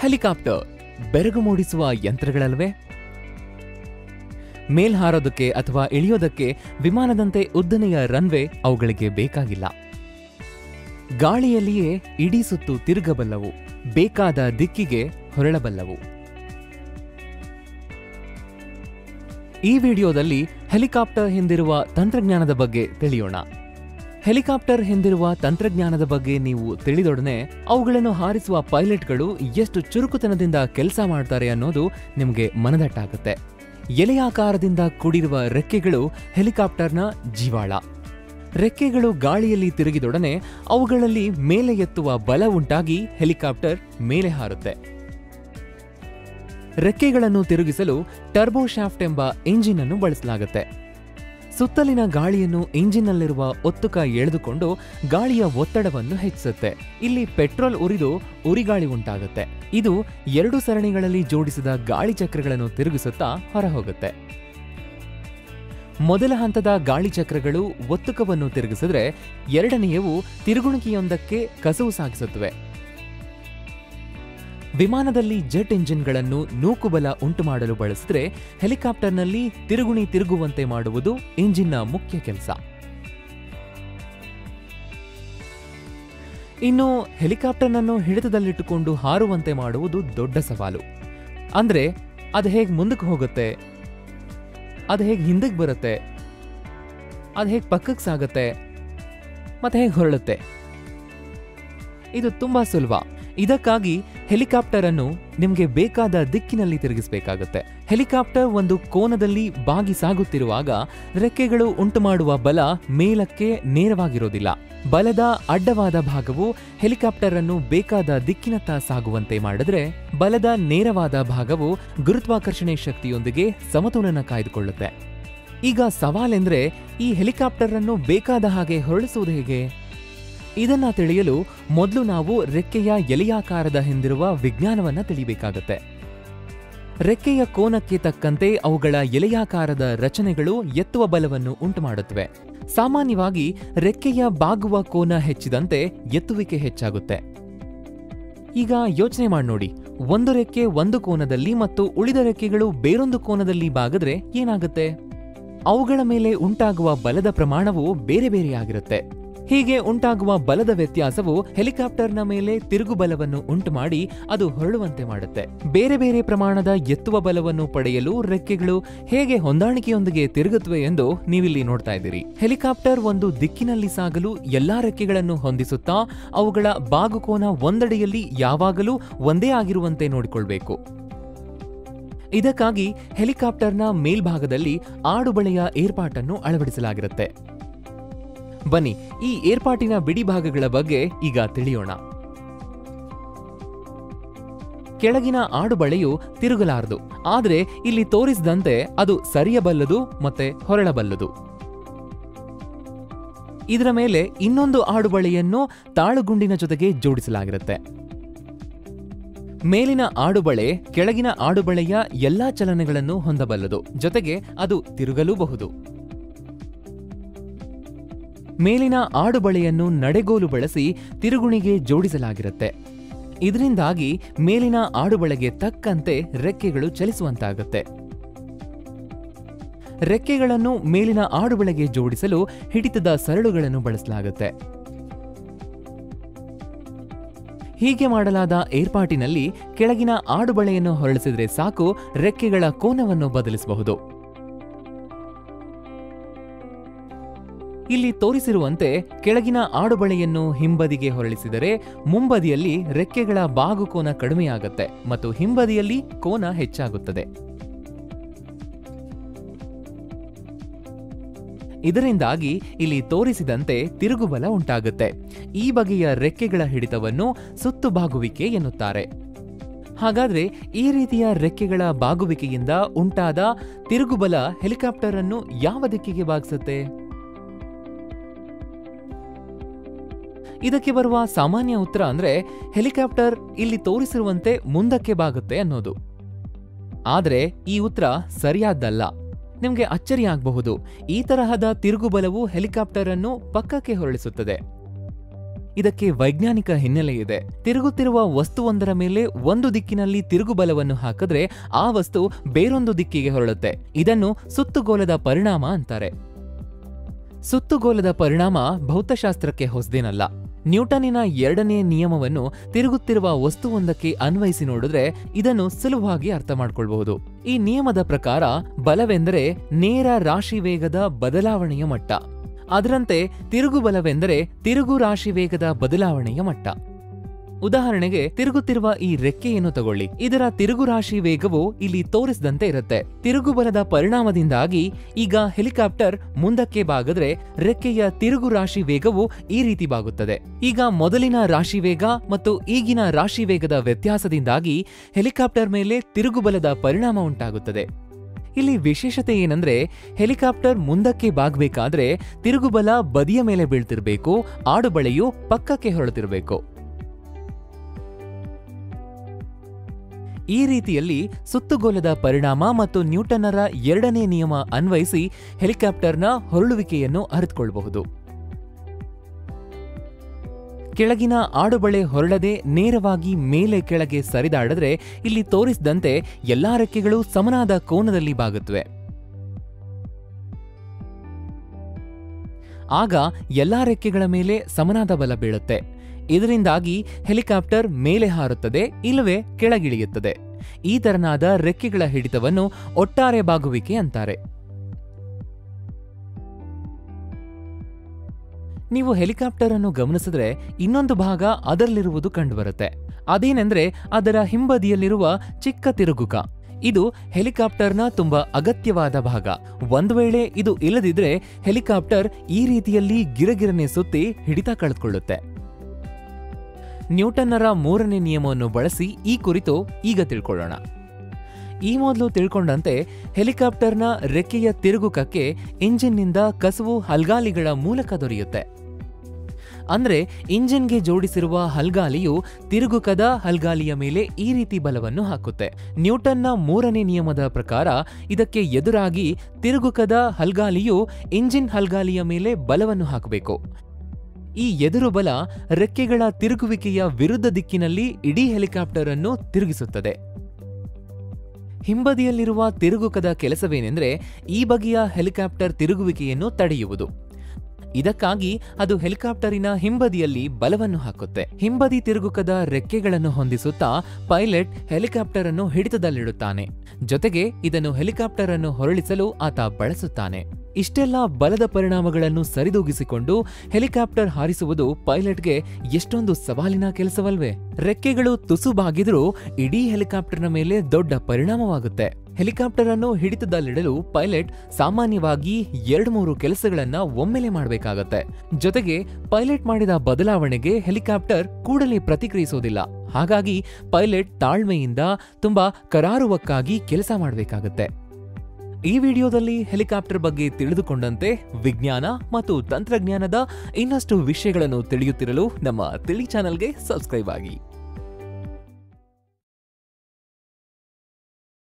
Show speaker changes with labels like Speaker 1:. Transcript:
Speaker 1: helicopter ಬೆರಗು ಮೂಡಿಸುವ ಯಂತ್ರಗಳಲ್ವೇ ಮೇಲ್ ಹಾರೋದಕ್ಕೆ ಅಥವಾ ಇಳಿಯೋದಕ್ಕೆ ವಿಮಾನದಂತೆ ಉದ್ದನೆಯ ರನ್ವೇ ಅವುಗಳಿಗೆ ಬೇಕಾಗಿಲ್ಲ ಗಾಳಿಯಲ್ಲಿಯೇ ಇಡೀ ಸುತ್ತು ತಿರುಗಬಲ್ಲವು ಬೇಕಾದ ದಿಕ್ಕಿಗೆ ಹೊರಳಬಲ್ಲವು ಈ ವಿಡಿಯೋದಲ್ಲಿ ಹೆಲಿಕಾಪ್ಟರ್ ಹಿಂದಿರುವ ತಂತ್ರಜ್ಞಾನದ ಬಗ್ಗೆ ತಿಳಿಯೋಣ ಹೆಲಿಕಾಪ್ಟರ್ ಹಿಂದಿರುವ ತಂತ್ರಜ್ಞಾನದ ಬಗ್ಗೆ ನೀವು ತಿಳಿದೊಡನೆ ಅವುಗಳನ್ನು ಹಾರಿಸುವ ಪೈಲಟ್ಗಳು ಎಷ್ಟು ಚುರುಕುತನದಿಂದ ಕೆಲಸ ಮಾಡ್ತಾರೆ ಅನ್ನೋದು ನಿಮಗೆ ಮನದಟ್ಟಾಗುತ್ತೆ ಎಲೆಯಾಕಾರದಿಂದ ಕೂಡಿರುವ ರೆಕ್ಕೆಗಳು ಹೆಲಿಕಾಪ್ಟರ್ನ ಜೀವಾಳ ರೆಕ್ಕೆಗಳು ಗಾಳಿಯಲ್ಲಿ ತಿರುಗಿದೊಡನೆ ಅವುಗಳಲ್ಲಿ ಮೇಲೆ ಎತ್ತುವ ಬಲ ಉಂಟಾಗಿ ಹೆಲಿಕಾಪ್ಟರ್ ಮೇಲೆ ಹಾರುತ್ತೆ ರೆಕ್ಕೆಗಳನ್ನು ತಿರುಗಿಸಲು ಟರ್ಬೋಶಾಫ್ಟ್ ಎಂಬ ಇಂಜಿನ್ ಅನ್ನು ಬಳಸಲಾಗುತ್ತೆ ಸುತ್ತಲಿನ ಗಾಳಿಯನ್ನು ಇಂಜಿನ್ನಲ್ಲಿರುವ ಒತ್ತುಕ ಎಳೆದುಕೊಂಡು ಗಾಳಿಯ ಒತ್ತಡವನ್ನು ಹೆಚ್ಚಿಸುತ್ತೆ ಇಲ್ಲಿ ಪೆಟ್ರೋಲ್ ಉರಿದು ಉರಿಗಾಳಿ ಉಂಟಾಗುತ್ತೆ ಇದು ಎರಡು ಸರಣಿಗಳಲ್ಲಿ ಜೋಡಿಸಿದ ಗಾಳಿ ಚಕ್ರಗಳನ್ನು ತಿರುಗಿಸುತ್ತಾ ಹೊರಹೋಗುತ್ತೆ ಮೊದಲ ಹಂತದ ಗಾಳಿ ಚಕ್ರಗಳು ಒತ್ತುಕವನ್ನು ತಿರುಗಿಸಿದ್ರೆ ಎರಡನೆಯವು ತಿರುಗುಣಿಕೆಯೊಂದಕ್ಕೆ ಕಸುವು ಸಾಗಿಸುತ್ತವೆ ವಿಮಾನದಲ್ಲಿ ಜೆಟ್ ಎಂಜಿನ್ಗಳನ್ನು ನೂಕುಬಲ ಉಂಟು ಮಾಡಲು ಬಳಸಿದ್ರೆ ಹೆಲಿಕಾಪ್ಟರ್ನಲ್ಲಿ ತಿರುಗುಣಿ ತಿರುಗುವಂತೆ ಮಾಡುವುದು ಇಂಜಿನ್ನ ಮುಖ್ಯ ಕೆಲಸ ಇನ್ನು ಹೆಲಿಕಾಪ್ಟರ್ನನ್ನು ಹಿಡಿತದಲ್ಲಿಟ್ಟುಕೊಂಡು ಹಾರುವಂತೆ ಮಾಡುವುದು ದೊಡ್ಡ ಸವಾಲು ಅಂದ್ರೆ ಅದು ಹೇಗೆ ಮುಂದಕ್ಕೆ ಹೋಗುತ್ತೆ ಅದು ಹೇಗೆ ಹಿಂದಕ್ಕೆ ಬರುತ್ತೆ ಅದು ಹೇಗೆ ಪಕ್ಕಕ್ಕೆ ಸಾಗುತ್ತೆ ಮತ್ತೆ ಹೇಗೆ ಹೊರಳುತ್ತೆ ಇದು ತುಂಬಾ ಸುಲಭ ಇದಕ್ಕಾಗಿ ಹೆಲಿಕಾಪ್ಟರ್ ಅನ್ನು ನಿಮಗೆ ಬೇಕಾದ ದಿಕ್ಕಿನಲ್ಲಿ ತಿರುಗಿಸಬೇಕಾಗುತ್ತೆ ಹೆಲಿಕಾಪ್ಟರ್ ಒಂದು ಕೋನದಲ್ಲಿ ಬಾಗಿ ಸಾಗುತ್ತಿರುವಾಗ ರೆಕ್ಕೆಗಳು ಉಂಟುಮಾಡುವ ಬಲ ಮೇಲಕ್ಕೆ ನೇರವಾಗಿರೋದಿಲ್ಲ ಬಲದ ಅಡ್ಡವಾದ ಭಾಗವು ಹೆಲಿಕಾಪ್ಟರ್ ಅನ್ನು ಬೇಕಾದ ದಿಕ್ಕಿನತ್ತ ಸಾಗುವಂತೆ ಮಾಡಿದ್ರೆ ಬಲದ ನೇರವಾದ ಭಾಗವು ಗುರುತ್ವಾಕರ್ಷಣೆ ಶಕ್ತಿಯೊಂದಿಗೆ ಸಮತೋಲನ ಕಾಯ್ದುಕೊಳ್ಳುತ್ತೆ ಈಗ ಸವಾಲೆಂದ್ರೆ ಈ ಹೆಲಿಕಾಪ್ಟರ್ ಅನ್ನು ಬೇಕಾದ ಹಾಗೆ ಹೊರಳಿಸುವುದು ಹೇಗೆ ಇದನ್ನ ತಿಳಿಯಲು ಮೊದಲು ನಾವು ರೆಕ್ಕೆಯ ಎಲೆಯಾಕಾರದ ಹಿಂದಿರುವ ವಿಜ್ಞಾನವನ್ನ ತಿಳಿಬೇಕಾಗತ್ತೆ ರೆಕ್ಕೆಯ ಕೋನಕ್ಕೆ ತಕ್ಕಂತೆ ಅವುಗಳ ಎಲೆಯಾಕಾರದ ರಚನೆಗಳು ಎತ್ತುವ ಬಲವನ್ನು ಉಂಟುಮಾಡುತ್ತವೆ ಸಾಮಾನ್ಯವಾಗಿ ರೆಕ್ಕೆಯ ಬಾಗುವ ಕೋನ ಹೆಚ್ಚಿದಂತೆ ಎತ್ತುವಿಕೆ ಹೆಚ್ಚಾಗುತ್ತೆ ಈಗ ಯೋಚನೆ ಮಾಡಿ ನೋಡಿ ಒಂದು ರೆಕ್ಕೆ ಒಂದು ಕೋನದಲ್ಲಿ ಮತ್ತು ಉಳಿದ ರೆಕ್ಕೆಗಳು ಬೇರೊಂದು ಕೋನದಲ್ಲಿ ಬಾಗಿದ್ರೆ ಏನಾಗುತ್ತೆ ಅವುಗಳ ಮೇಲೆ ಉಂಟಾಗುವ ಬಲದ ಪ್ರಮಾಣವು ಬೇರೆ ಬೇರೆಯಾಗಿರುತ್ತೆ ಹೀಗೆ ಉಂಟಾಗುವ ಬಲದ ವ್ಯತ್ಯಾಸವು ಹೆಲಿಕಾಪ್ಟರ್ನ ಮೇಲೆ ತಿರುಗು ಬಲವನ್ನು ಉಂಟು ಮಾಡಿ ಅದು ಹೊರಳುವಂತೆ ಮಾಡುತ್ತೆ ಬೇರೆ ಬೇರೆ ಪ್ರಮಾಣದ ಎತ್ತುವ ಬಲವನ್ನು ಪಡೆಯಲು ರೆಕ್ಕೆಗಳು ಹೇಗೆ ಹೊಂದಾಣಿಕೆಯೊಂದಿಗೆ ತಿರುಗುತ್ತವೆ ಎಂದು ನೀವಿಲ್ಲಿ ನೋಡ್ತಾ ಇದ್ದೀರಿ ಹೆಲಿಕಾಪ್ಟರ್ ಒಂದು ದಿಕ್ಕಿನಲ್ಲಿ ಸಾಗಲು ಎಲ್ಲಾ ರೆಕ್ಕೆಗಳನ್ನು ಹೊಂದಿಸುತ್ತಾ ಅವುಗಳ ಬಾಗುಕೋನ ಒಂದೆಡೆಯಲ್ಲಿ ಯಾವಾಗಲೂ ಒಂದೇ ಆಗಿರುವಂತೆ ನೋಡಿಕೊಳ್ಬೇಕು ಇದಕ್ಕಾಗಿ ಹೆಲಿಕಾಪ್ಟರ್ನ ಮೇಲ್ಭಾಗದಲ್ಲಿ ಆಡುಬಳೆಯ ಏರ್ಪಾಟನ್ನು ಅಳವಡಿಸಲಾಗಿರುತ್ತೆ ಬನ್ನಿ ಈ ಏರ್ಪಾಟಿನ ಬಿಡಿ ಭಾಗಗಳ ಬಗ್ಗೆ ಈಗ ತಿಳಿಯೋಣ ಕೆಳಗಿನ ಆಡುಬಳೆಯು ತಿರುಗಲಾರದು ಆದರೆ ಇಲ್ಲಿ ತೋರಿಸಿದಂತೆ ಅದು ಸರಿಯಬಲ್ಲದು ಮತ್ತೆ ಹೊರಳಬಲ್ಲದು ಇದರ ಮೇಲೆ ಇನ್ನೊಂದು ಆಡುಬಳೆಯನ್ನು ತಾಳುಗುಂಡಿನ ಜೊತೆಗೆ ಜೋಡಿಸಲಾಗಿರುತ್ತೆ ಮೇಲಿನ ಆಡುಬಳೆ ಕೆಳಗಿನ ಆಡುಬಳೆಯ ಎಲ್ಲಾ ಚಲನೆಗಳನ್ನು ಹೊಂದಬಲ್ಲದು ಜೊತೆಗೆ ಅದು ತಿರುಗಲೂಬಹುದು ಮೇಲಿನ ಆಡುಬಳೆಯನ್ನು ನಡೆಗೋಲು ಬಳಸಿ ತಿರುಗುಣಿಗೆ ಜೋಡಿಸಲಾಗಿರುತ್ತೆ ಇದರಿಂದಾಗಿ ಮೇಲಿನ ಆಡುಬಳೆಗೆ ತಕ್ಕಂತೆ ರೆಕ್ಕೆಗಳು ಚಲಿಸುವಂತಾಗುತ್ತೆ ರೆಕ್ಕೆಗಳನ್ನು ಮೇಲಿನ ಆಡುಬಳೆಗೆ ಜೋಡಿಸಲು ಹಿಡಿತದ ಸರಳುಗಳನ್ನು ಬಳಸಲಾಗುತ್ತೆ ಹೀಗೆ ಮಾಡಲಾದ ಏರ್ಪಾಟಿನಲ್ಲಿ ಕೆಳಗಿನ ಆಡುಬಳೆಯನ್ನು ಹೊರಳಿಸಿದ್ರೆ ಸಾಕು ರೆಕ್ಕೆಗಳ ಕೋನವನ್ನು ಬದಲಿಸಬಹುದು ಇಲ್ಲಿ ತೋರಿಸಿರುವಂತೆ ಕೆಳಗಿನ ಆಡುಬಳೆಯನ್ನು ಹಿಂಬದಿಗೆ ಹೊರಳಿಸಿದರೆ ಮುಂಬದಿಯಲ್ಲಿ ರೆಕ್ಕೆಗಳ ಬಾಗು ಕೋನ ಕಡಿಮೆಯಾಗುತ್ತೆ ಮತ್ತು ಹಿಂಬದಿಯಲ್ಲಿ ಕೋನ ಹೆಚ್ಚಾಗುತ್ತದೆ ಇದರಿಂದಾಗಿ ಇಲ್ಲಿ ತೋರಿಸಿದಂತೆ ತಿರುಗುಬಲ ಉಂಟಾಗುತ್ತೆ ಈ ಬಗೆಯ ರೆಕ್ಕೆಗಳ ಹಿಡಿತವನ್ನು ಸುತ್ತು ಬಾಗುವಿಕೆ ಎನ್ನುತ್ತಾರೆ ಹಾಗಾದ್ರೆ ಈ ರೀತಿಯ ರೆಕ್ಕೆಗಳ ಬಾಗುವಿಕೆಯಿಂದ ಉಂಟಾದ ತಿರುಗುಬಲ ಹೆಲಿಕಾಪ್ಟರ್ ಅನ್ನು ಯಾವ ದಿಕ್ಕಿಗೆ ಬಾಗಿಸುತ್ತೆ ಇದಕ್ಕೆ ಬರುವ ಸಾಮಾನ್ಯ ಉತ್ತರ ಅಂದ್ರೆ ಹೆಲಿಕಾಪ್ಟರ್ ಇಲ್ಲಿ ತೋರಿಸಿರುವಂತೆ ಮುಂದಕ್ಕೆ ಬಾಗುತ್ತೆ ಅನ್ನೋದು ಆದ್ರೆ ಈ ಉತ್ತರ ಸರಿಯಾದ್ದಲ್ಲ ನಿಮ್ಗೆ ಅಚ್ಚರಿ ಆಗಬಹುದು ಈ ತರಹದ ತಿರುಗುಬಲವು ಹೆಲಿಕಾಪ್ಟರ್ ಅನ್ನು ಪಕ್ಕಕ್ಕೆ ಹೊರಳಿಸುತ್ತದೆ ಇದಕ್ಕೆ ವೈಜ್ಞಾನಿಕ ಹಿನ್ನೆಲೆ ಇದೆ ತಿರುಗುತ್ತಿರುವ ವಸ್ತುವೊಂದರ ಮೇಲೆ ಒಂದು ದಿಕ್ಕಿನಲ್ಲಿ ತಿರುಗುಬಲವನ್ನು ಹಾಕಿದ್ರೆ ಆ ವಸ್ತು ಬೇರೊಂದು ದಿಕ್ಕಿಗೆ ಹೊರಳುತ್ತೆ ಇದನ್ನು ಸುತ್ತುಗೋಲದ ಪರಿಣಾಮ ಅಂತಾರೆ ಸುತ್ತುಗೋಲದ ಪರಿಣಾಮ ಭೌತಶಾಸ್ತ್ರಕ್ಕೆ ಹೊಸದೇನಲ್ಲ ನ್ಯೂಟನ್ನಿನ ಎರಡನೇ ನಿಯಮವನ್ನು ತಿರುಗುತ್ತಿರುವ ವಸ್ತುವೊಂದಕ್ಕೆ ಅನ್ವಯಿಸಿ ನೋಡಿದ್ರೆ ಇದನ್ನು ಸುಲಭವಾಗಿ ಅರ್ಥ ಮಾಡ್ಕೊಳ್ಬಹುದು ಈ ನಿಯಮದ ಪ್ರಕಾರ ಬಲವೆಂದರೆ ನೇರ ರಾಶಿ ವೇಗದ ಬದಲಾವಣೆಯ ಮಟ್ಟ ಅದರಂತೆ ತಿರುಗು ಬಲವೆಂದರೆ ತಿರುಗು ರಾಶಿ ವೇಗದ ಬದಲಾವಣೆಯ ಮಟ್ಟ ಉದಾಹರಣೆಗೆ ತಿರುಗುತ್ತಿರುವ ಈ ರೆಕ್ಕೆಯನ್ನು ತಗೊಳ್ಳಿ ಇದರ ತಿರುಗು ರಾಶಿ ವೇಗವು ಇಲ್ಲಿ ತೋರಿಸಿದಂತೆ ಇರುತ್ತೆ ತಿರುಗು ಬಲದ ಪರಿಣಾಮದಿಂದಾಗಿ ಈಗ ಹೆಲಿಕಾಪ್ಟರ್ ಮುಂದಕ್ಕೆ ಬಾಗಿದ್ರೆ ರೆಕ್ಕೆಯ ತಿರುಗು ರಾಶಿ ವೇಗವು ಈ ರೀತಿ ಬಾಗುತ್ತದೆ ಈಗ ಮೊದಲಿನ ರಾಶಿ ವೇಗ ಮತ್ತು ಈಗಿನ ರಾಶಿ ವೇಗದ ವ್ಯತ್ಯಾಸದಿಂದಾಗಿ ಹೆಲಿಕಾಪ್ಟರ್ ಮೇಲೆ ತಿರುಗುಬಲದ ಪರಿಣಾಮ ಉಂಟಾಗುತ್ತದೆ ಇಲ್ಲಿ ವಿಶೇಷತೆ ಏನಂದ್ರೆ ಹೆಲಿಕಾಪ್ಟರ್ ಮುಂದಕ್ಕೆ ಬಾಗ್ಬೇಕಾದ್ರೆ ತಿರುಗುಬಲ ಬದಿಯ ಮೇಲೆ ಬೀಳ್ತಿರ್ಬೇಕು ಆಡುಬಳೆಯು ಪಕ್ಕಕ್ಕೆ ಹೊರಳುತ್ತಿರಬೇಕು ಈ ರೀತಿಯಲ್ಲಿ ಸುತ್ತುಗೋಲದ ಪರಿಣಾಮ ಮತ್ತು ನ್ಯೂಟನ್ನರ ಎರಡನೇ ನಿಯಮ ಅನ್ವಯಿಸಿ ಹೆಲಿಕಾಪ್ಟರ್ನ ಹೊರಳುವಿಕೆಯನ್ನು ಅರಿತುಕೊಳ್ಳಬಹುದು ಕೆಳಗಿನ ಆಡುಬಳೆ ಹೊರಳದೆ ನೇರವಾಗಿ ಮೇಲೆ ಕೆಳಗೆ ಸರಿದಾಡಿದ್ರೆ ಇಲ್ಲಿ ತೋರಿಸಿದಂತೆ ಎಲ್ಲಾ ರೆಕ್ಕೆಗಳು ಸಮನಾದ ಕೋನದಲ್ಲಿ ಬಾಗುತ್ತವೆ ಆಗ ಎಲ್ಲಾ ರೆಕ್ಕೆಗಳ ಮೇಲೆ ಸಮನಾದ ಬಲ ಬೀಳುತ್ತೆ ಇದರಿಂದಾಗಿ ಹೆಲಿಕಾಪ್ಟರ್ ಮೇಲೆ ಹಾರುತ್ತದೆ ಇಲ್ಲವೇ ಕೆಳಗಿಳಿಯುತ್ತದೆ ಈ ತೆರನಾದ ರೆಕ್ಕೆಗಳ ಹಿಡಿತವನ್ನು ಒಟ್ಟಾರೆ ಬಾಗುವಿಕೆ ಅಂತಾರೆ ನೀವು ಹೆಲಿಕಾಪ್ಟರ್ ಅನ್ನು ಗಮನಿಸಿದ್ರೆ ಇನ್ನೊಂದು ಭಾಗ ಅದರಲ್ಲಿರುವುದು ಕಂಡುಬರುತ್ತೆ ಅದೇನೆಂದ್ರೆ ಅದರ ಹಿಂಬದಿಯಲ್ಲಿರುವ ಚಿಕ್ಕ ತಿರುಗುಕ ಇದು ಹೆಲಿಕಾಪ್ಟರ್ನ ತುಂಬಾ ಅಗತ್ಯವಾದ ಭಾಗ ಒಂದು ವೇಳೆ ಇದು ಇಲ್ಲದಿದ್ರೆ ಹೆಲಿಕಾಪ್ಟರ್ ಈ ರೀತಿಯಲ್ಲಿ ಗಿರಗಿರನೆ ಸುತ್ತಿ ಹಿಡಿತ ಕಳೆದುಕೊಳ್ಳುತ್ತೆ ನ್ಯೂಟನ್ನರ ಮೂರನೇ ನಿಯಮವನ್ನು ಬಳಸಿ ಈ ಕುರಿತು ಈಗ ತಿಳ್ಕೊಳ್ಳೋಣ ಈ ಮೊದಲು ತಿಳ್ಕೊಂಡಂತೆ ಹೆಲಿಕಾಪ್ಟರ್ನ ರೆಕ್ಕೆಯ ತಿರುಗುಕಕ್ಕೆ ಇಂಜಿನ್ನಿಂದ ಕಸವು ಹಲ್ಗಾಲಿಗಳ ಮೂಲಕ ದೊರೆಯುತ್ತೆ ಅಂದ್ರೆ ಇಂಜಿನ್ಗೆ ಜೋಡಿಸಿರುವ ಹಲ್ಗಾಲಿಯು ತಿರುಗುಕದ ಹಲ್ಗಾಲಿಯ ಮೇಲೆ ಈ ರೀತಿ ಬಲವನ್ನು ಹಾಕುತ್ತೆ ನ್ಯೂಟನ್ನ ಮೂರನೇ ನಿಯಮದ ಪ್ರಕಾರ ಇದಕ್ಕೆ ಎದುರಾಗಿ ತಿರುಗುಕದ ಹಲ್ಗಾಲಿಯು ಇಂಜಿನ್ ಹಲ್ಗಾಲಿಯ ಮೇಲೆ ಬಲವನ್ನು ಹಾಕಬೇಕು ಈ ಎದುರು ಬಲ ರೆಕ್ಕೆಗಳ ತಿರುಗುವಿಕೆಯ ವಿರುದ್ಧ ದಿಕ್ಕಿನಲ್ಲಿ ಇಡೀ ಹೆಲಿಕಾಪ್ಟರ್ ಅನ್ನು ತಿರುಗಿಸುತ್ತದೆ ಹಿಂಬದಿಯಲ್ಲಿರುವ ತಿರುಗುಕದ ಕೆಲಸವೇನೆಂದ್ರೆ ಈ ಬಗೆಯ ಹೆಲಿಕಾಪ್ಟರ್ ತಿರುಗುವಿಕೆಯನ್ನು ತಡೆಯುವುದು ಇದಕ್ಕಾಗಿ ಅದು ಹೆಲಿಕಾಪ್ಟರಿನ ಹಿಂಬದಿಯಲ್ಲಿ ಬಲವನ್ನು ಹಾಕುತ್ತೆ ಹಿಂಬದಿ ತಿರುಗುಕದ ರೆಕ್ಕೆಗಳನ್ನು ಹೊಂದಿಸುತ್ತಾ ಪೈಲಟ್ ಹೆಲಿಕಾಪ್ಟರ್ ಅನ್ನು ಹಿಡಿತದಲ್ಲಿಡುತ್ತಾನೆ ಜೊತೆಗೆ ಇದನ್ನು ಹೆಲಿಕಾಪ್ಟರ್ ಅನ್ನು ಹೊರಳಿಸಲು ಆತ ಬಳಸುತ್ತಾನೆ ಇಷ್ಟೆಲ್ಲ ಬಲದ ಪರಿಣಾಮಗಳನ್ನು ಸರಿದೂಗಿಸಿಕೊಂಡು ಹೆಲಿಕಾಪ್ಟರ್ ಹಾರಿಸುವುದು ಪೈಲಟ್ಗೆ ಎಷ್ಟೊಂದು ಸವಾಲಿನ ಕೆಲಸವಲ್ವೇ ರೆಕ್ಕೆಗಳು ತುಸು ಬಾಗಿದ್ರೂ ಇಡೀ ಹೆಲಿಕಾಪ್ಟರ್ನ ಮೇಲೆ ದೊಡ್ಡ ಪರಿಣಾಮವಾಗುತ್ತೆ ಹೆಲಿಕಾಪ್ಟರ್ ಅನ್ನು ಹಿಡಿತದಲ್ಲಿಡಲು ಪೈಲಟ್ ಸಾಮಾನ್ಯವಾಗಿ ಎರಡು ಮೂರು ಕೆಲಸಗಳನ್ನ ಒಮ್ಮೆಲೆ ಮಾಡಬೇಕಾಗತ್ತೆ ಜೊತೆಗೆ ಪೈಲಟ್ ಮಾಡಿದ ಬದಲಾವಣೆಗೆ ಹೆಲಿಕಾಪ್ಟರ್ ಕೂಡಲೇ ಪ್ರತಿಕ್ರಿಯಿಸೋದಿಲ್ಲ ಹಾಗಾಗಿ ಪೈಲಟ್ ತಾಳ್ಮೆಯಿಂದ ತುಂಬಾ ಕರಾರುವಕ್ಕಾಗಿ ಕೆಲಸ ಮಾಡಬೇಕಾಗತ್ತೆ ಈ ವಿಡಿಯೋದಲ್ಲಿ ಹೆಲಿಕಾಪ್ಟರ್ ಬಗ್ಗೆ ತಿಳಿದುಕೊಂಡಂತೆ ವಿಜ್ಞಾನ ಮತ್ತು ತಂತ್ರಜ್ಞಾನದ ಇನ್ನಷ್ಟು ವಿಷಯಗಳನ್ನು ತಿಳಿಯುತ್ತಿರಲು ನಮ್ಮ ತಿಳಿ ಚಾನಲ್ಗೆ ಸಬ್ಸ್ಕ್ರೈಬ್ ಆಗಿ